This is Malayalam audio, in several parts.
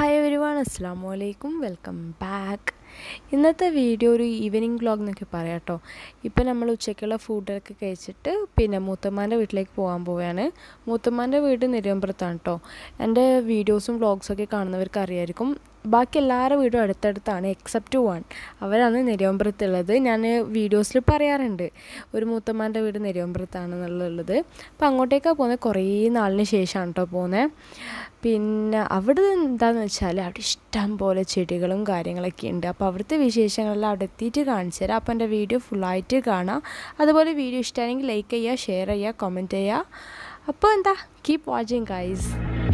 ഹായ് എവരി വൺ അസ്സാം വലൈക്കും വെൽക്കം ബാക്ക് ഇന്നത്തെ വീഡിയോ ഒരു ഈവനിങ് വ്ളോഗ് എന്നൊക്കെ പറയാം കേട്ടോ ഇപ്പം നമ്മൾ ഉച്ചയ്ക്കുള്ള ഫുഡൊക്കെ കഴിച്ചിട്ട് പിന്നെ മൂത്തമ്മാൻ്റെ വീട്ടിലേക്ക് പോകാൻ പോവുകയാണ് മൂത്തമ്മാൻ്റെ വീട് നെരുവമ്പുറത്താണ് കേട്ടോ എൻ്റെ വീഡിയോസും വ്ളോഗ്സൊക്കെ കാണുന്നവർക്ക് അറിയായിരിക്കും ബാക്കി എല്ലാവരുടെ വീടും അടുത്തടുത്താണ് എക്സെപ്റ്റ് വൺ അവരാണ് നെരുവമ്പുറത്തുള്ളത് ഞാൻ വീഡിയോസിൽ പറയാറുണ്ട് ഒരു മൂത്തമ്മാൻ്റെ വീട് നെരുവമ്പുറത്താണെന്നുള്ളത് അപ്പോൾ അങ്ങോട്ടേക്കാണ് പോകുന്നത് കുറേ നാളിന് ശേഷമാണ് കേട്ടോ പോകുന്നത് പിന്നെ അവിടെ എന്താണെന്ന് വെച്ചാൽ അവിടെ ഇഷ്ടം പോലെ ചെടികളും കാര്യങ്ങളൊക്കെ ഉണ്ട് അപ്പോൾ അവിടുത്തെ വിശേഷങ്ങളെല്ലാം അവിടെ എത്തിയിട്ട് കാണിച്ചു തരാം അപ്പോൾ എൻ്റെ വീഡിയോ ഫുള്ളായിട്ട് കാണാം അതുപോലെ വീഡിയോ ഇഷ്ടമാണെങ്കിൽ ലൈക്ക് ചെയ്യുക ഷെയർ ചെയ്യുക കമൻറ്റ് ചെയ്യുക അപ്പോൾ എന്താ കീപ് വാച്ചിങ് ഗൈസ്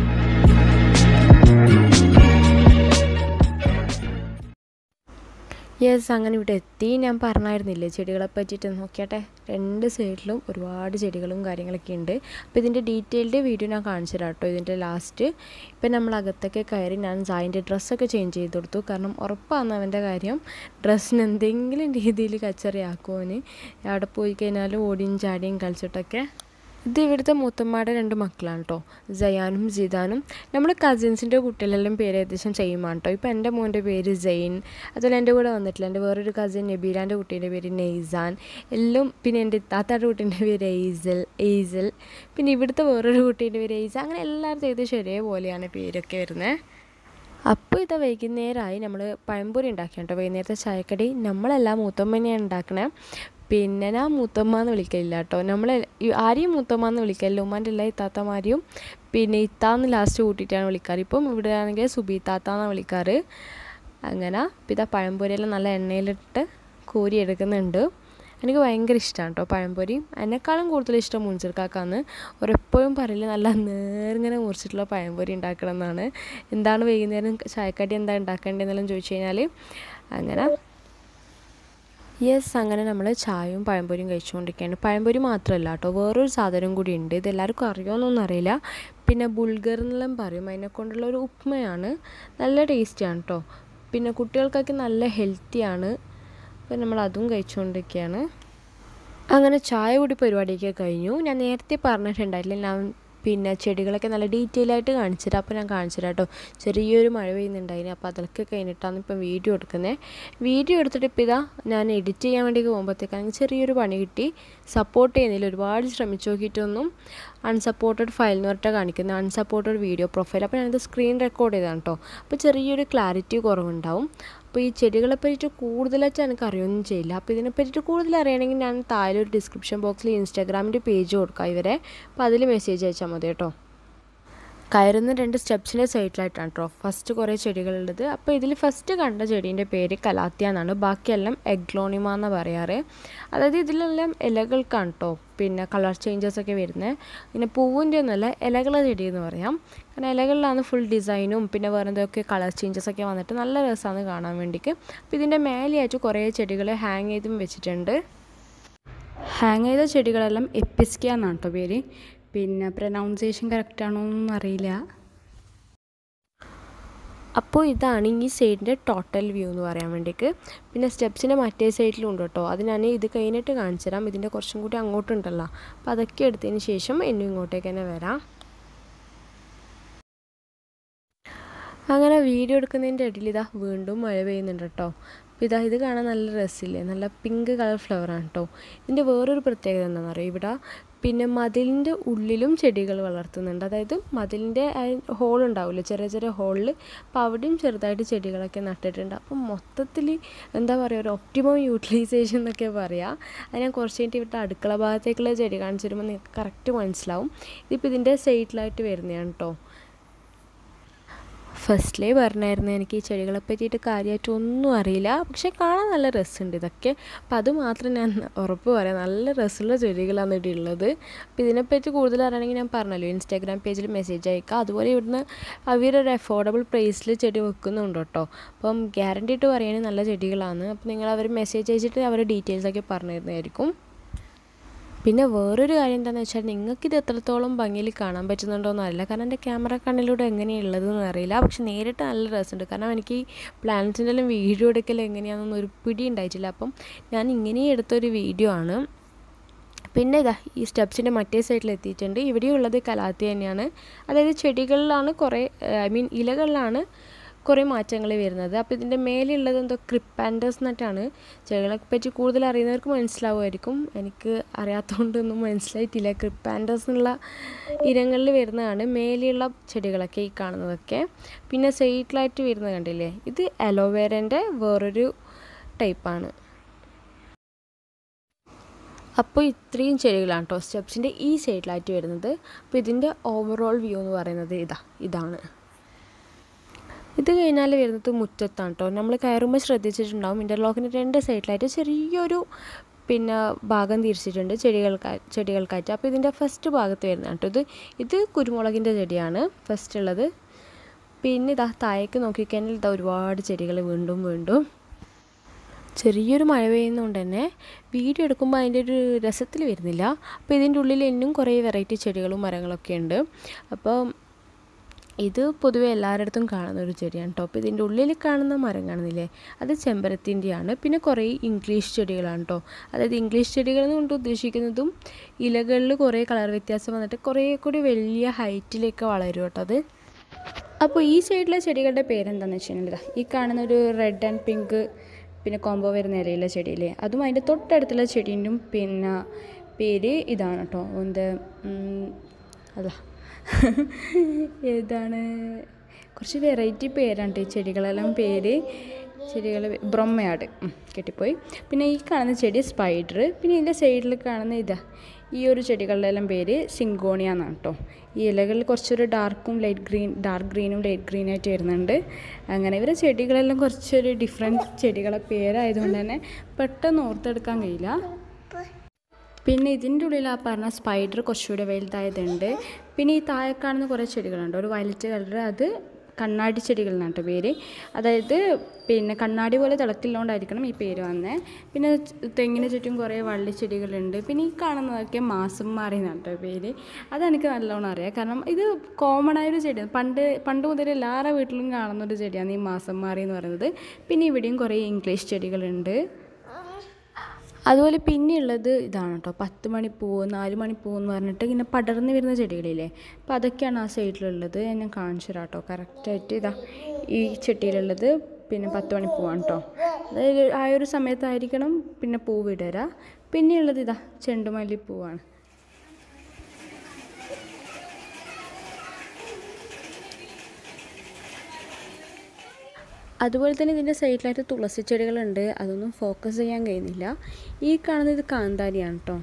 യെസ് അങ്ങനെ ഇവിടെ എത്തി ഞാൻ പറഞ്ഞായിരുന്നില്ലേ ചെടികളെ പറ്റിയിട്ട് നോക്കിയാട്ടെ രണ്ട് സൈഡിലും ഒരുപാട് ചെടികളും കാര്യങ്ങളൊക്കെ ഉണ്ട് അപ്പോൾ ഇതിൻ്റെ ഡീറ്റെയിൽഡ് വീഡിയോ ഞാൻ കാണിച്ചു തരാം കേട്ടോ ഇതിൻ്റെ ലാസ്റ്റ് ഇപ്പം നമ്മൾ അകത്തൊക്കെ കയറി ഞാൻ സായിൻ്റെ ഡ്രസ്സൊക്കെ ചേഞ്ച് ചെയ്ത് കൊടുത്തു കാരണം ഉറപ്പാണ് അവൻ്റെ കാര്യം ഡ്രസ്സിന് എന്തെങ്കിലും രീതിയിൽ കച്ചറിയാക്കുമോന് അവിടെ പോയി കഴിഞ്ഞാൽ ഓടിയും ചാടിയും കളിച്ചിട്ടൊക്കെ ഇത് ഇവിടുത്തെ മൂത്തമ്മയുടെ രണ്ട് മക്കളാണ് കേട്ടോ ജയാനും ജിദാനും നമ്മുടെ കസിൻസിൻ്റെ കുട്ടികളെല്ലാം പേര് ഏകദേശം സെയിമാണ് കേട്ടോ ഇപ്പോൾ എൻ്റെ മോൻ്റെ പേര് ജെയിൻ അതുപോലെ എൻ്റെ കൂടെ വന്നിട്ടില്ല എൻ്റെ വേറൊരു കസിൻ നബീലാൻ്റെ കുട്ടീൻ്റെ പേര് നെയ്സാൻ എല്ലാം പിന്നെ എൻ്റെ ഇത്താത്തയുടെ കുട്ടീൻ്റെ പേര് എയ്സൽ എയ്സൽ പിന്നെ ഇവിടുത്തെ വേറൊരു കുട്ടീൻ്റെ പേര് എയ്സ അങ്ങനെ എല്ലാവരും ഏകദേശം ഒരേപോലെയാണ് പേരൊക്കെ വരുന്നത് അപ്പോൾ ഇത് വൈകുന്നേരമായി നമ്മൾ പഴംപൊരി ഉണ്ടാക്കിയാണ് കേട്ടോ വൈകുന്നേരത്തെ ചായക്കടി നമ്മളെല്ലാം മൂത്തമ്മനെയാണ് ഉണ്ടാക്കണേ പിന്നെ ഞാൻ മൂത്തമ്മ എന്ന് വിളിക്കലില്ല കേട്ടോ നമ്മൾ ആരെയും മൂത്തമ്മ എന്ന് വിളിക്കലില്ല ഉമ്മാൻ്റെ എല്ലാ ഇത്താത്തമാരെയും പിന്നെ ഇത്താന്ന് ലാസ്റ്റ് കൂട്ടിയിട്ടാണ് വിളിക്കാറ് ഇപ്പം ഇവിടെ ആണെങ്കിൽ സുബി ഇത്താത്താന്നാണ് വിളിക്കാറ് അങ്ങനെ ഇപ്പം ഇതാ പഴംപൊരിയെല്ലാം നല്ല എണ്ണയിലിട്ട് കോരി എടുക്കുന്നുണ്ട് എനിക്ക് ഭയങ്കര ഇഷ്ടമാണ് കേട്ടോ പഴംപൊരി എന്നെക്കാളും കൂടുതൽ ഇഷ്ടം മുൻചിർക്കാക്കാന്ന് ഒരെപ്പോഴും പറയില്ല നല്ല നേർങ്ങനെ മുറിച്ചിട്ടുള്ള പഴംപൊരി ഉണ്ടാക്കണം എന്നാണ് എന്താണ് വൈകുന്നേരം ചായക്കടി എന്താ ഉണ്ടാക്കേണ്ടതെന്നെല്ലാം ചോദിച്ചു കഴിഞ്ഞാൽ അങ്ങനെ യെസ് അങ്ങനെ നമ്മൾ ചായയും പഴംപൊരിയും കഴിച്ചുകൊണ്ടിരിക്കുകയാണ് പഴംപൊരി മാത്രമല്ല കേട്ടോ വേറൊരു സാധനം കൂടി ഉണ്ട് ഇത് എല്ലാവർക്കും അറിയുമോയെന്നൊന്നും അറിയില്ല പിന്നെ ബുൾഗർ എന്നെല്ലാം പറയും അതിനെ കൊണ്ടുള്ള ഒരു ഉപ്മയാണ് നല്ല ടേസ്റ്റിയാണ് കേട്ടോ പിന്നെ കുട്ടികൾക്കൊക്കെ നല്ല ഹെൽത്തിയാണ് അപ്പോൾ നമ്മൾ അതും കഴിച്ചുകൊണ്ടിരിക്കുകയാണ് അങ്ങനെ ചായ കൂടി പരിപാടിയൊക്കെ കഴിഞ്ഞു ഞാൻ നേരത്തെ പറഞ്ഞിട്ടുണ്ടായില്ല ഞാൻ പിന്നെ ചെടികളൊക്കെ നല്ല ഡീറ്റെയിൽ ആയിട്ട് കാണിച്ചിട്ട് അപ്പോൾ ഞാൻ കാണിച്ചുതരാം കേട്ടോ ചെറിയൊരു മഴ പെയ്യുന്നുണ്ടായിന് അപ്പോൾ അതൊക്കെ കഴിഞ്ഞിട്ടാണ് ഇപ്പം വീഡിയോ എടുക്കുന്നത് വീഡിയോ എടുത്തിട്ട് ഇപ്പോൾ ഇതാ ഞാൻ എഡിറ്റ് ചെയ്യാൻ വേണ്ടി പോകുമ്പോഴത്തേക്കാണെങ്കിൽ ചെറിയൊരു പണി കിട്ടി സപ്പോർട്ട് ചെയ്യുന്നില്ല ഒരുപാട് ശ്രമിച്ചു നോക്കിയിട്ടൊന്നും അൺസപ്പോർട്ടഡ് ഫയൽ എന്ന് പറഞ്ഞിട്ട് കാണിക്കുന്നത് അൺസപ്പോർട്ടഡ് വീഡിയോ പ്രൊഫൈൽ അപ്പോൾ ഞാനിത് സ്ക്രീൻ റെക്കോർഡ് ചെയ്താണ് കേട്ടോ അപ്പോൾ ചെറിയൊരു ക്ലാരിറ്റി കുറവുണ്ടാവും അപ്പോൾ ഈ ചെടികളെ പറ്റിയിട്ട് കൂടുതലായിട്ട് എനിക്ക് അറിയൊന്നും ചെയ്യില്ല അപ്പോൾ ഇതിനെ പറ്റിയിട്ട് കൂടുതൽ അറിയണമെങ്കിൽ ഞാൻ താഴെ ഒരു ഡിസ്ക്രിപ്ഷൻ ബോക്സിൽ ഇൻസ്റ്റാഗ്രാമിൻ്റെ പേജ് കൊടുക്കാം ഇവരെ അപ്പോൾ അതിൽ മെസ്സേജ് അയച്ചാൽ മതി കേട്ടോ കയറുന്ന രണ്ട് സ്റ്റെപ്സിൻ്റെ സൈഡിലായിട്ടാണ് കേട്ടോ ഫസ്റ്റ് കുറേ ചെടികളുള്ളത് അപ്പോൾ ഇതിൽ ഫസ്റ്റ് കണ്ട ചെടീൻ്റെ പേര് കലാത്തിയ എന്നാണ് ബാക്കിയെല്ലാം എഗ്ലോണിമ എന്ന് പറയാറ് അതായത് ഇതിലെല്ലാം ഇലകൾക്കാണ് കേട്ടോ പിന്നെ കളർ ചേഞ്ചസ് ഒക്കെ വരുന്നത് പിന്നെ പൂവിൻ്റെ ഒന്നുമല്ല ഇലകളുടെ ചെടി എന്ന് പറയാം കാരണം ഇലകളിലാണ് ഫുൾ ഡിസൈനും പിന്നെ വേറെ എന്തൊക്കെ കളർ ചേഞ്ചസ് ഒക്കെ വന്നിട്ട് നല്ല രസമാണ് കാണാൻ വേണ്ടിയിട്ട് അപ്പോൾ ഇതിൻ്റെ മേലെയായിട്ട് കുറേ ചെടികൾ ഹാങ് ചെയ്തും വെച്ചിട്ടുണ്ട് ഹാങ് ചെയ്ത ചെടികളെല്ലാം എപ്പിസ്കിയ എന്നാണ് കേട്ടോ പേര് പിന്നെ പ്രൊനൗൺസിയേഷൻ കറക്റ്റ് ആണോ എന്നൊന്നും അറിയില്ല അപ്പോൾ ഇതാണ് ഈ സൈഡിൻ്റെ ടോട്ടൽ വ്യൂ എന്ന് പറയാൻ വേണ്ടിയിട്ട് പിന്നെ സ്റ്റെപ്സിൻ്റെ മറ്റേ സൈഡിലും ഉണ്ട് കേട്ടോ അത് ഞാൻ ഇത് കഴിഞ്ഞിട്ട് കാണിച്ചു തരാം ഇതിൻ്റെ കുറച്ചും കൂടി അങ്ങോട്ടുണ്ടല്ലോ അപ്പോൾ അതൊക്കെ എടുത്തതിന് ശേഷം എന്നും ഇങ്ങോട്ടേക്ക് തന്നെ വരാം അങ്ങനെ വീഡിയോ എടുക്കുന്നതിൻ്റെ ഇടയിൽ ഇതാ വീണ്ടും മഴ പെയ്യുന്നുണ്ട് കേട്ടോ അപ്പോൾ ഇതാ ഇത് കാണാൻ നല്ല രസമില്ലേ നല്ല പിങ്ക് കളർ ഫ്ലവറാണ് കേട്ടോ ഇതിൻ്റെ വേറൊരു പ്രത്യേകത എന്താണെന്ന് അറിയാം ഇവിടെ പിന്നെ മതിലിൻ്റെ ഉള്ളിലും ചെടികൾ വളർത്തുന്നുണ്ട് അതായത് മതിലിൻ്റെ ഹോൾ ഉണ്ടാവില്ല ചെറിയ ചെറിയ ഹോളിൽ അപ്പോൾ അവിടെയും ചെറുതായിട്ട് ചെടികളൊക്കെ നട്ടിട്ടുണ്ട് അപ്പം മൊത്തത്തിൽ എന്താ പറയുക ഒരു ഒപ്റ്റിമം യൂട്ടിലൈസേഷൻ എന്നൊക്കെ പറയാം അത് ഞാൻ കുറച്ച് കഴിഞ്ഞിട്ട് ഇവിടെ അടുക്കള ഭാഗത്തേക്കുള്ള ചെടി കാണിച്ചു തരുമ്പോൾ നിങ്ങൾക്ക് കറക്റ്റ് മനസ്സിലാവും ഇതിപ്പോൾ ഇതിൻ്റെ സൈഡിലായിട്ട് വരുന്നതാണ് കേട്ടോ ഫസ്റ്റിലേ പറഞ്ഞായിരുന്നു എനിക്ക് ഈ ചെടികളെ പറ്റിയിട്ട് കാര്യമായിട്ട് ഒന്നും അറിയില്ല പക്ഷേ കാണാൻ നല്ല രസമുണ്ട് ഇതൊക്കെ അപ്പം അത് മാത്രം ഞാൻ ഉറപ്പ് പറയാം നല്ല രസമുള്ള ചെടികളാണ് ഇവിടെ ഉള്ളത് അപ്പോൾ ഇതിനെപ്പറ്റി കൂടുതൽ അറിയണമെങ്കിൽ ഞാൻ പറഞ്ഞല്ലോ ഇൻസ്റ്റാഗ്രാം പേജിൽ മെസ്സേജ് അയക്കുക അതുപോലെ ഇവിടുന്ന് അവരൊരു അഫോർഡബിൾ പ്രൈസിൽ ചെടി വെക്കുന്നുണ്ട് കേട്ടോ അപ്പം ഗ്യാരണ്ടി ഇട്ട് പറയുകയാണെങ്കിൽ നല്ല ചെടികളാണ് അപ്പോൾ നിങ്ങൾ അവർ മെസ്സേജ് അയച്ചിട്ട് അവരുടെ ഡീറ്റെയിൽസൊക്കെ പറഞ്ഞു തരുന്നതായിരിക്കും പിന്നെ വേറൊരു കാര്യം എന്താണെന്ന് വെച്ചാൽ നിങ്ങൾക്ക് ഇത് എത്രത്തോളം ഭംഗിയിൽ കാണാൻ പറ്റുന്നുണ്ടോയെന്ന് അറിയില്ല കാരണം എൻ്റെ ക്യാമറ കണ്ണിലൂടെ എങ്ങനെയുള്ളതെന്ന് അറിയില്ല പക്ഷെ നേരിട്ട് നല്ല രസമുണ്ട് കാരണം എനിക്ക് ഈ പ്ലാനറ്റിൻ്റെ എല്ലാം വീഡിയോ എടുക്കൽ എങ്ങനെയാണെന്നൊന്നും ഒരു പിടി ഉണ്ടായിട്ടില്ല അപ്പം ഞാൻ ഇങ്ങനെ എടുത്തൊരു വീഡിയോ ആണ് പിന്നെ ഇതാ ഈ സ്റ്റെപ്സിൻ്റെ മറ്റേ സൈഡിൽ എത്തിയിട്ടുണ്ട് ഇവിടെയുള്ളത് കലാത്തി തന്നെയാണ് അതായത് ചെടികളിലാണ് കുറേ ഐ മീൻ ഇലകളിലാണ് കുറേ മാറ്റങ്ങൾ വരുന്നത് അപ്പോൾ ഇതിൻ്റെ മേലെയുള്ളത് എന്തോ ക്രിപ്പാൻഡസ് എന്നിട്ടാണ് ചെടികളെ പറ്റി കൂടുതൽ അറിയുന്നവർക്ക് മനസ്സിലാവുമായിരിക്കും എനിക്ക് അറിയാത്തതുകൊണ്ടൊന്നും മനസ്സിലായിട്ടില്ല ക്രിപ്പാൻഡസ് എന്നുള്ള ഇനങ്ങളിൽ വരുന്നതാണ് മേലെയുള്ള ചെടികളൊക്കെ ഈ കാണുന്നതൊക്കെ പിന്നെ സൈഡിലായിട്ട് വരുന്നത് കണ്ടില്ലേ ഇത് അലോവേരൻ്റെ വേറൊരു ടൈപ്പാണ് അപ്പോൾ ഇത്രയും ചെടികളാണ് കേട്ടോ സ്റ്റെപ്സിൻ്റെ ഈ സൈഡിലായിട്ട് വരുന്നത് അപ്പോൾ ഇതിൻ്റെ ഓവറോൾ വ്യൂ എന്ന് പറയുന്നത് ഇതാ ഇതാണ് ഇത് കഴിഞ്ഞാൽ വരുന്നത് മുറ്റത്താണ് കേട്ടോ നമ്മൾ കയറുമ്പോൾ ശ്രദ്ധിച്ചിട്ടുണ്ടാവും ഇൻ്റർലോക്കിൻ്റെ രണ്ട് സൈഡിലായിട്ട് ചെറിയൊരു പിന്നെ ഭാഗം തിരിച്ചിട്ടുണ്ട് ചെടികൾക്കാ ചെടികൾക്കായിട്ട് അപ്പോൾ ഇതിൻ്റെ ഫസ്റ്റ് ഭാഗത്ത് വരുന്നതാണ് കേട്ടോ ഇത് ഇത് കുരുമുളകിൻ്റെ ചെടിയാണ് ഫസ്റ്റ് ഉള്ളത് പിന്നെ ഇതാ താഴേക്ക് നോക്കിക്കഴിഞ്ഞാൽ ഇതാ ഒരുപാട് ചെടികൾ വീണ്ടും വീണ്ടും ചെറിയൊരു മഴ പെയ്യുന്നതുകൊണ്ട് തന്നെ വീഡിയോ എടുക്കുമ്പോൾ അതിൻ്റെ ഒരു രസത്തിൽ വരുന്നില്ല അപ്പോൾ ഇതിൻ്റെ ഉള്ളിൽ ഇന്നും കുറേ വെറൈറ്റി ചെടികളും മരങ്ങളൊക്കെ ഉണ്ട് അപ്പോൾ ഇത് പൊതുവെ എല്ലാവരുടെ കാണുന്ന ഒരു ചെടിയാണ് കേട്ടോ അപ്പോൾ ഇതിൻ്റെ ഉള്ളിൽ കാണുന്ന മരം കാണുന്നില്ലേ അത് ചെമ്പരത്തിൻ്റെയാണ് പിന്നെ കുറേ ഇംഗ്ലീഷ് ചെടികളാണ് കേട്ടോ അതായത് ഇംഗ്ലീഷ് ചെടികൾ കൊണ്ട് ഉദ്ദേശിക്കുന്നതും ഇലകളിൽ കുറേ കളർ വ്യത്യാസം വന്നിട്ട് കുറേ കൂടി വലിയ ഹൈറ്റിലേക്ക് വളരും കേട്ടോ അത് അപ്പോൾ ഈ സൈഡിലെ ചെടികളുടെ പേരെന്താണെന്ന് വെച്ച് കഴിഞ്ഞാൽ ഈ കാണുന്ന ഒരു റെഡ് ആൻഡ് പിങ്ക് പിന്നെ കോംബോ വരുന്ന ഇലയിലെ ചെടിയില്ലേ അതും അതിൻ്റെ തൊട്ടടുത്തുള്ള ചെടീൻ്റെയും പിന്നെ പേര് ഇതാണ് കേട്ടോ എന്ത് അല്ല ഏതാണ് കുറച്ച് വെറൈറ്റി പേരാണ് ഈ ചെടികളെല്ലാം പേര് ചെടികൾ ബ്രഹ്മയാട് കെട്ടിപ്പോയി പിന്നെ ഈ കാണുന്ന ചെടി സ്പൈഡർ പിന്നെ ഇതിൻ്റെ സൈഡിൽ കാണുന്ന ഇതാ ഈ ഒരു ചെടികളുടെ എല്ലാം പേര് സിങ്കോണിയ എന്നാണ് കേട്ടോ ഈ ഇലകളിൽ കുറച്ചൊരു ഡാർക്കും ലൈറ്റ് ഗ്രീൻ ഡാർക്ക് ഗ്രീനും ലൈറ്റ് ഗ്രീനായിട്ട് വരുന്നുണ്ട് അങ്ങനെ ഇവരെ ചെടികളെല്ലാം കുറച്ചൊരു ഡിഫറെൻറ്റ് ചെടികളെ പേരായതുകൊണ്ട് തന്നെ പെട്ടെന്ന് ഓർത്തെടുക്കാൻ കഴിയില്ല പിന്നെ ഇതിൻ്റെ ഉള്ളിൽ ആ പറഞ്ഞ സ്പൈഡർ കുറച്ചുകൂടെ വലുതായതുണ്ട് പിന്നെ ഈ താഴെ കാണുന്ന കുറേ ചെടികളുണ്ട് ഒരു വയലറ്റ് കളർ അത് കണ്ണാടി ചെടികൾ എന്നാണ് കേട്ടോ പേര് അതായത് പിന്നെ കണ്ണാടി പോലെ തിളക്കില്ലോണ്ടായിരിക്കണം ഈ പേര് വന്നത് പിന്നെ തെങ്ങിന് ചുറ്റും കുറേ വള്ളിച്ചെടികളുണ്ട് പിന്നെ ഈ കാണുന്നതൊക്കെ മാസം മാറി എന്നാണ് കേട്ടോ പേര് അതെനിക്ക് നല്ലോണം അറിയാം കാരണം ഇത് കോമൺ ആയൊരു ചെടിയാണ് പണ്ട് പണ്ട് മുതൽ എല്ലാവരുടെ വീട്ടിലും കാണുന്ന ഒരു ചെടിയാണ് ഈ മാസം മാറി എന്ന് പറയുന്നത് പിന്നെ ഇവിടെയും കുറേ ഇംഗ്ലീഷ് ചെടികളുണ്ട് അതുപോലെ പിന്നെയുള്ളത് ഇതാണ് കേട്ടോ പത്ത് മണിപ്പൂവ് നാല് മണിപ്പൂവ് എന്ന് പറഞ്ഞിട്ട് ഇങ്ങനെ പടർന്ന് വരുന്ന ചെടികളില്ലേ അപ്പോൾ അതൊക്കെയാണ് ആ സൈഡിലുള്ളത് ഞാൻ കാണിച്ചു തരാം കേട്ടോ കറക്റ്റായിട്ട് ഇതാ ഈ ചെട്ടിയിലുള്ളത് പിന്നെ പത്ത് മണിപ്പൂവാണ് കേട്ടോ അതായത് ആ ഒരു സമയത്തായിരിക്കണം പിന്നെ പൂവ് ഇടരാ പിന്നെയുള്ളത് ഇതാ ചെണ്ടുമല്ലിപ്പൂവാണ് അതുപോലെ തന്നെ ഇതിൻ്റെ സൈഡിലായിട്ട് തുളസി ചെടികളുണ്ട് അതൊന്നും ഫോക്കസ് ചെയ്യാൻ കഴിയുന്നില്ല ഈ കാണുന്നത് കാന്താരിയാണ് കേട്ടോ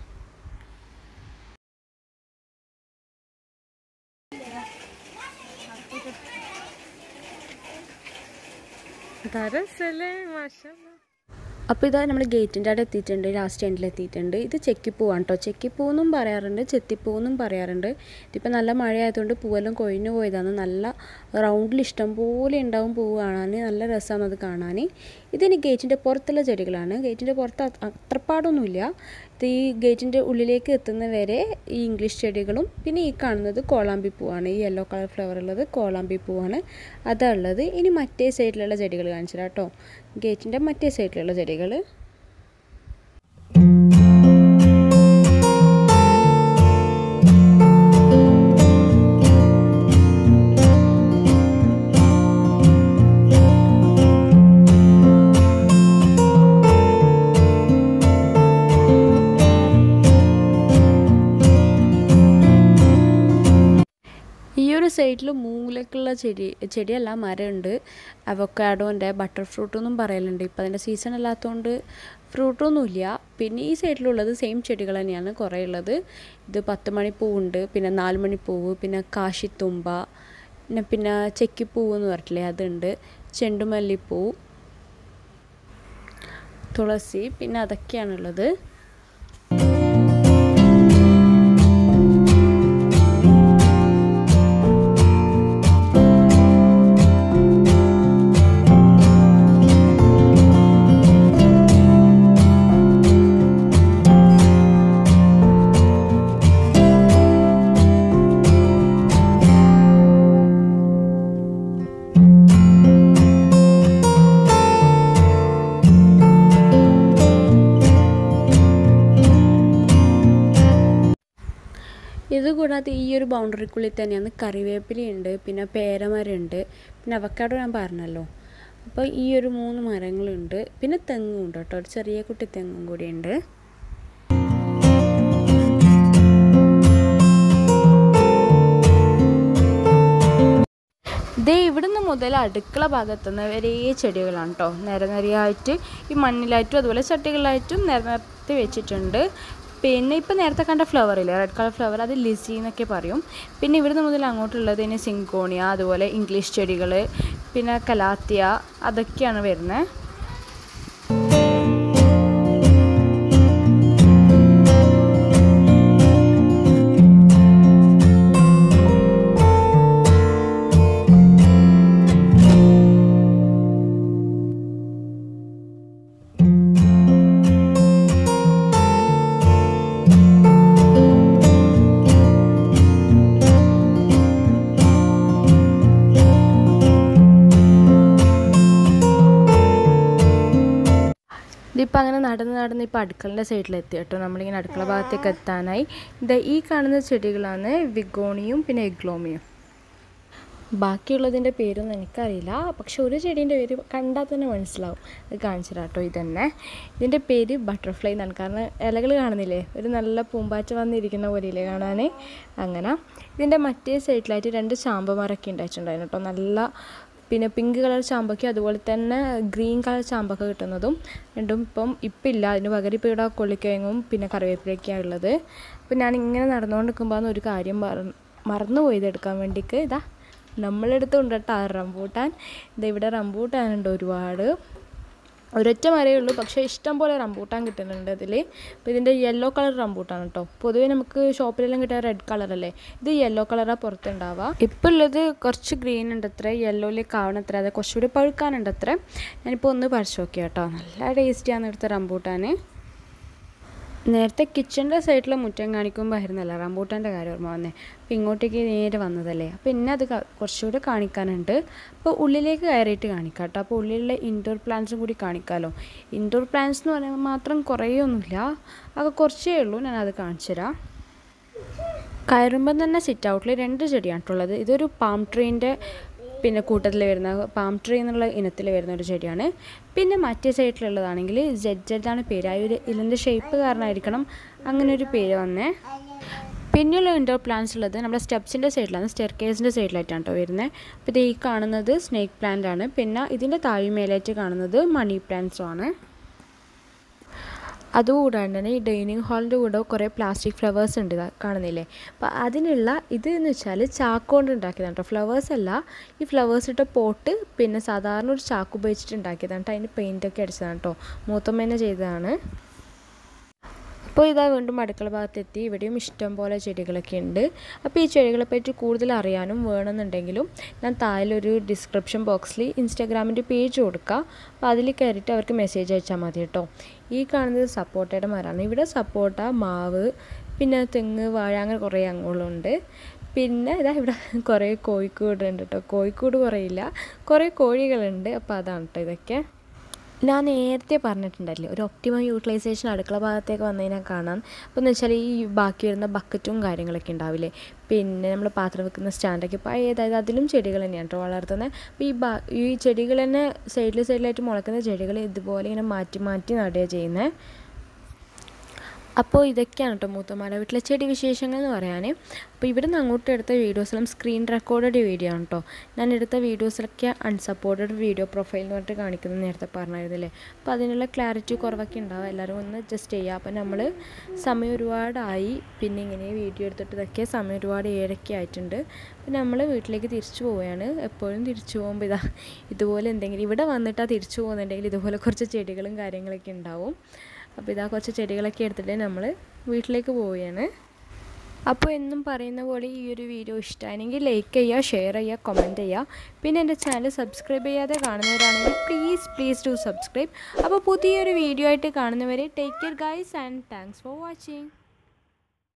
അപ്പോൾ ഇതാ നമ്മൾ ഗേറ്റിൻ്റെ അവിടെ എത്തിയിട്ടുണ്ട് ലാസ്റ്റ് എൻഡിൽ എത്തിയിട്ടുണ്ട് ഇത് ചെക്കിപ്പൂവാണ് കേട്ടോ ചെക്കിപ്പൂവെന്നും പറയാറുണ്ട് ചെത്തിപ്പൂവെന്നും പറയാറുണ്ട് ഇതിപ്പോൾ നല്ല മഴയായതുകൊണ്ട് പൂവെല്ലാം കൊഴിഞ്ഞു പോയതാണ് നല്ല റൗണ്ടിൽ ഇഷ്ടം പോലെ ഉണ്ടാവും പൂവ് കാണാൻ നല്ല രസമാണ് അത് കാണാൻ ഇതിന് ഗേറ്റിൻ്റെ പുറത്തുള്ള ചെടികളാണ് ഗേറ്റിൻ്റെ പുറത്ത് അത്രപ്പാടൊന്നുമില്ല ഇത് ഈ ഗേറ്റിൻ്റെ ഉള്ളിലേക്ക് എത്തുന്ന വരെ ഈ ഇംഗ്ലീഷ് ചെടികളും പിന്നെ ഈ കാണുന്നത് കോളാമ്പി പൂവാണ് ഈ യെല്ലോ കളർ ഫ്ലവർ ഉള്ളത് കോളാമ്പി പൂവാണ് അതാ ഉള്ളത് ഇനി മറ്റേ സൈഡിലുള്ള ചെടികൾ കാണിച്ചു തരാം കേട്ടോ ഗേറ്റിൻ്റെ മറ്റേ സൈഡിലുള്ള ചെടികൾ ഈ ഒരു സൈഡിൽ മൂലക്കുള്ള ചെടി ചെടിയല്ല മരമുണ്ട് അവക്കാഡോൻ്റെ ബട്ടർ ഫ്രൂട്ട് എന്നും പറയലുണ്ട് ഇപ്പം അതിൻ്റെ സീസൺ അല്ലാത്തതുകൊണ്ട് ഫ്രൂട്ടൊന്നുമില്ല പിന്നെ ഈ സൈഡിലുള്ളത് സെയിം ചെടികൾ തന്നെയാണ് കുറേ ഉള്ളത് ഇത് പത്ത് മണിപ്പൂവുണ്ട് പിന്നെ നാല് മണിപ്പൂവ് പിന്നെ കാശിത്തുമ്പ പിന്നെ പിന്നെ ചെക്കിപ്പൂവ് എന്ന് പറഞ്ഞിട്ടില്ലേ അതുണ്ട് ചെണ്ടുമല്ലിപ്പൂ തുളസി പിന്നെ അതൊക്കെയാണുള്ളത് ഇതുകൂടാതെ ഈ ഒരു ബൗണ്ടറിക്കുള്ളിൽ തന്നെയാണ് കറിവേപ്പിലയുണ്ട് പിന്നെ പേരമരമുണ്ട് പിന്നെ അവക്കാടോ ഞാൻ പറഞ്ഞല്ലോ അപ്പോൾ ഈ ഒരു മൂന്ന് മരങ്ങളുണ്ട് പിന്നെ തെങ്ങും ഉണ്ട് കേട്ടോ ഒരു ചെറിയ കുട്ടി തെങ്ങും കൂടിയുണ്ട് ദേ ഇവിടുന്ന് മുതൽ അടുക്കള ഭാഗത്തുനിന്ന് വരെ ചെടികളാണ് കേട്ടോ നിരനിരയായിട്ട് ഈ മണ്ണിലായിട്ടും അതുപോലെ ചട്ടികളിലായിട്ടും നിരനിരത്തി വെച്ചിട്ടുണ്ട് പിന്നെ ഇപ്പം നേരത്തെ കണ്ട ഫ്ലവർ ഇല്ലേ റെഡ് കളർ ഫ്ലവർ അത് ലിസി എന്നൊക്കെ പറയും പിന്നെ ഇവിടുന്ന് മുതൽ അങ്ങോട്ടുള്ളത് ഇനി സിങ്കോണിയ അതുപോലെ ഇംഗ്ലീഷ് ചെടികൾ പിന്നെ കലാത്തിയ അതൊക്കെയാണ് വരുന്നത് ഇതിപ്പോൾ അങ്ങനെ നടന്ന് നടന്ന് ഇപ്പോൾ അടുക്കളൻ്റെ സൈഡിലെത്തി കേട്ടോ നമ്മളിങ്ങനെ അടുക്കള ഭാഗത്തേക്ക് എത്താനായി ഇത് ഈ കാണുന്ന ചെടികളാണ് വിഗോണിയും പിന്നെ എഗ്ലോമിയും ബാക്കിയുള്ളതിൻ്റെ പേരൊന്നും എനിക്കറിയില്ല പക്ഷെ ഒരു ചെടീൻ്റെ പേര് കണ്ടാൽ തന്നെ മനസ്സിലാവും അത് കാണിച്ചു കേട്ടോ ഇതന്നെ ഇതിൻ്റെ പേര് ബട്ടർഫ്ലൈ എന്നാണ് കാരണം ഇലകൾ കാണുന്നില്ലേ ഒരു നല്ല പൂമ്പാറ്റ വന്നിരിക്കുന്ന പോലെയില്ലേ കാണാൻ അങ്ങനെ ഇതിൻ്റെ മറ്റേ സൈഡിലായിട്ട് രണ്ട് ചാമ്പമരമൊക്കെ ഉണ്ടായിട്ടുണ്ടായിരുന്നു കേട്ടോ നല്ല പിന്നെ പിങ്ക് കളർ ചാമ്പയ്ക്ക് അതുപോലെ തന്നെ ഗ്രീൻ കളർ ചാമ്പക്ക കിട്ടുന്നതും രണ്ടും ഇപ്പം ഇപ്പം ഇല്ല അതിന് പകരം ഇപ്പോൾ ഇവിടെ കൊള്ളിക്കിഴങ്ങും പിന്നെ കറിവേപ്പിലൊക്കെയാണ് ഉള്ളത് അപ്പം ഞാൻ ഇങ്ങനെ നടന്നുകൊണ്ട് നിൽക്കുമ്പോൾ ഒരു കാര്യം മറന്നു പോയത് എടുക്കാൻ വേണ്ടിക്ക് ഇതാ നമ്മളെടുത്തുണ്ട് കേട്ടോ ആ റംബൂട്ടാൻ ഇതാ ഇവിടെ റംബൂട്ടാനുണ്ട് ഒരുപാട് ഒരൊറ്റ മരമേ ഉള്ളൂ പക്ഷേ ഇഷ്ടം പോലെ റംബൂട്ടാൻ കിട്ടുന്നുണ്ട് ഇതിൽ അപ്പോൾ ഇതിൻ്റെ യെല്ലോ കളർ റംബൂട്ടാൻ കേട്ടോ പൊതുവേ നമുക്ക് ഷോപ്പിലെല്ലാം കിട്ടുക റെഡ് കളറല്ലേ ഇത് യെല്ലോ കളറാണ് പുറത്തുണ്ടാവുക ഇപ്പോൾ ഉള്ളത് കുറച്ച് ഗ്രീൻ ഉണ്ട് അത്ര യെല്ലോയിലേക്ക് ആവണം അത്ര അത് കുറച്ചുകൂടി പഴുക്കാനുണ്ട് അത്ര ഞാനിപ്പോൾ ഒന്ന് പറിച്ചു നോക്കി കേട്ടോ നല്ല ടേസ്റ്റിയാണ് ഇവിടുത്തെ റംബൂട്ടാൻ നേരത്തെ കിച്ചൻ്റെ സൈഡിൽ മുറ്റം കാണിക്കുമ്പോൾ ആയിരുന്നല്ലോ റംബൂട്ടാൻ്റെ കാര്യം ഓർമ്മ വന്നേ അപ്പോൾ ഇങ്ങോട്ടേക്ക് നേരെ വന്നതല്ലേ അപ്പോൾ പിന്നെ അത് കുറച്ചുകൂടി കാണിക്കാനുണ്ട് അപ്പോൾ ഉള്ളിലേക്ക് കയറിയിട്ട് കാണിക്കാം കേട്ടോ അപ്പോൾ ഉള്ളിലുള്ള ഇൻഡോർ പ്ലാന്റ്സും കൂടി കാണിക്കാമല്ലോ ഇൻഡോർ പ്ലാന്റ്സ് എന്ന് പറയുമ്പോൾ മാത്രം കുറേയൊന്നുമില്ല അത് കുറച്ചേ ഉള്ളൂ ഞാൻ അത് കാണിച്ചു തരാം കയറുമ്പം തന്നെ സിറ്റ് ഔട്ടിൽ രണ്ട് ചെടിയാണ് ഉള്ളത് ഇതൊരു പാം ട്രീൻ്റെ പിന്നെ കൂട്ടത്തിൽ വരുന്ന പാം ട്രീ എന്നുള്ള ഇനത്തിൽ വരുന്ന ഒരു ചെടിയാണ് പിന്നെ മറ്റേ സൈഡിലുള്ളതാണെങ്കിൽ ജെഡ് ജെഡ് ആണ് പേര് ആ ഒരു ഇതിൻ്റെ ഷേപ്പ് കാരണമായിരിക്കണം അങ്ങനെ ഒരു പേര് വന്നേ പിന്നെയുള്ള ഇൻഡോർ പ്ലാന്റ്സ് ഉള്ളത് നമ്മുടെ സ്റ്റെപ്സിൻ്റെ സൈഡിലാണ് സ്റ്റെയർ കേസിൻ്റെ സൈഡിലായിട്ടാണ് കേട്ടോ വരുന്നത് അപ്പോൾ ഇത് ഈ കാണുന്നത് സ്നേക്ക് പ്ലാന്റ് ആണ് പിന്നെ ഇതിൻ്റെ താഴ്മേലായിട്ട് കാണുന്നത് മണി പ്ലാന്റ്സും ആണ് അതുകൂടാണ്ട് തന്നെ ഈ ഡൈനിങ് ഹാളിൻ്റെ കൂടെ കുറേ പ്ലാസ്റ്റിക് ഫ്ലവേഴ്സ് ഉണ്ട് ഇതാ കാണുന്നില്ലേ അപ്പോൾ അതിനുള്ള ഇത് എന്ന് വെച്ചാൽ ചാക്കുകൊണ്ട് ഉണ്ടാക്കിയതാണ് കേട്ടോ ഫ്ലവേഴ്സ് അല്ല ഈ ഫ്ലവേഴ്സ് ഇട്ട പോട്ട് പിന്നെ സാധാരണ ഒരു ചാക്ക് ഉപയോഗിച്ചിട്ട് ഉണ്ടാക്കിയതാണ് കേട്ടോ അതിന് പെയിൻറ്റൊക്കെ അടിച്ചതാണ് കേട്ടോ മൂത്തമ്മേനെ ചെയ്തതാണ് അപ്പോൾ ഇതാ വീണ്ടും അടുക്കള ഭാഗത്തെത്തി ഇവിടെയും ഇഷ്ടം പോലെ ചെടികളൊക്കെ ഉണ്ട് അപ്പോൾ ഈ ചെടികളെ പറ്റി കൂടുതൽ അറിയാനും വേണമെന്നുണ്ടെങ്കിലും ഞാൻ താഴെ ഒരു ഡിസ്ക്രിപ്ഷൻ ബോക്സിൽ ഇൻസ്റ്റാഗ്രാമിൻ്റെ പേജ് കൊടുക്കുക അപ്പോൾ അതിൽ കയറിയിട്ട് അവർക്ക് മെസ്സേജ് അയച്ചാൽ മതി കേട്ടോ ഈ കാണുന്നത് സപ്പോട്ടയുടെ മരമാണ് ഇവിടെ സപ്പോട്ട മാവ് പിന്നെ തെങ്ങ് വാഴ അങ്ങനെ കുറേ അങ്ങോളുണ്ട് പിന്നെ ഇതാ ഇവിടെ കുറേ കോഴിക്കൂട് ഉണ്ട് കേട്ടോ കോഴിക്കൂട് കുറേ ഇല്ല കുറേ കോഴികളുണ്ട് അപ്പോൾ അതാണ് കേട്ടോ ഇതൊക്കെ ഞാൻ നേരത്തെ പറഞ്ഞിട്ടുണ്ടല്ലേ ഒരു ഒപ്റ്റിമം യൂട്ടിലൈസേഷൻ അടുക്കള ഭാഗത്തേക്ക് വന്നതിനാൽ കാണാം അപ്പോൾ എന്ന് വെച്ചാൽ ഈ ബാക്കി വരുന്ന ബക്കറ്റും കാര്യങ്ങളൊക്കെ ഉണ്ടാവില്ലേ പിന്നെ നമ്മൾ പാത്രം വെക്കുന്ന സ്റ്റാൻഡൊക്കെ ഇപ്പോൾ ഏതായത് അതിലും ചെടികൾ തന്നെയാണ് കേട്ടോ വളർത്തുന്നത് അപ്പോൾ ഈ ബാ ഈ ചെടികൾ തന്നെ സൈഡിൽ സൈഡിലായിട്ട് മുളക്കുന്ന ചെടികൾ ഇതുപോലെ ഇങ്ങനെ മാറ്റി മാറ്റി നടുക ചെയ്യുന്നത് അപ്പോൾ ഇതൊക്കെയാണ് കേട്ടോ മൂത്തമാരുടെ വീട്ടിലെ ചെടി വിശേഷങ്ങൾ എന്ന് പറയാൻ അപ്പോൾ ഇവിടെ നിന്ന് അങ്ങോട്ട് എടുത്ത വീഡിയോസെല്ലാം സ്ക്രീൻ റെക്കോർഡഡ് വീഡിയോ ആണ് കേട്ടോ ഞാൻ എടുത്ത വീഡിയോസിലൊക്കെ അൺസപ്പോർട്ടഡ് വീഡിയോ പ്രൊഫൈൽ എന്ന് പറഞ്ഞിട്ട് കാണിക്കുന്നത് നേരത്തെ പറഞ്ഞായിരുന്നില്ലേ അപ്പോൾ അതിനുള്ള ക്ലാരിറ്റി കുറവൊക്കെ ഉണ്ടാവും എല്ലാവരും ഒന്ന് ജസ്റ്റ് ചെയ്യുക അപ്പോൾ നമ്മൾ സമയം ഒരുപാടായി പിന്നെ ഇങ്ങനെ വീഡിയോ എടുത്തിട്ട് ഇതൊക്കെ സമയം ഒരുപാട് ഏഴൊക്കെ ആയിട്ടുണ്ട് അപ്പോൾ നമ്മൾ വീട്ടിലേക്ക് തിരിച്ചു പോവുകയാണ് എപ്പോഴും തിരിച്ചു പോകുമ്പോൾ ഇതാ ഇതുപോലെ എന്തെങ്കിലും ഇവിടെ വന്നിട്ടാണ് തിരിച്ചു പോകുന്നുണ്ടെങ്കിൽ ഇതുപോലെ കുറച്ച് ചെടികളും കാര്യങ്ങളൊക്കെ ഉണ്ടാവും അപ്പോൾ ഇതാ കുറച്ച് ചെടികളൊക്കെ എടുത്തിട്ട് നമ്മൾ വീട്ടിലേക്ക് പോവുകയാണ് അപ്പോൾ എന്നും പറയുന്ന പോലെ ഈ ഒരു വീഡിയോ ഇഷ്ടമാണെങ്കിൽ ലൈക്ക് ചെയ്യുക ഷെയർ ചെയ്യുക കമൻറ്റ് ചെയ്യുക പിന്നെ എൻ്റെ ചാനൽ സബ്സ്ക്രൈബ് ചെയ്യാതെ കാണുന്നവരാണെങ്കിൽ പ്ലീസ് പ്ലീസ് ഡു സബ്സ്ക്രൈബ് അപ്പോൾ പുതിയൊരു വീഡിയോ ആയിട്ട് കാണുന്നവരെ take care guys and thanks for watching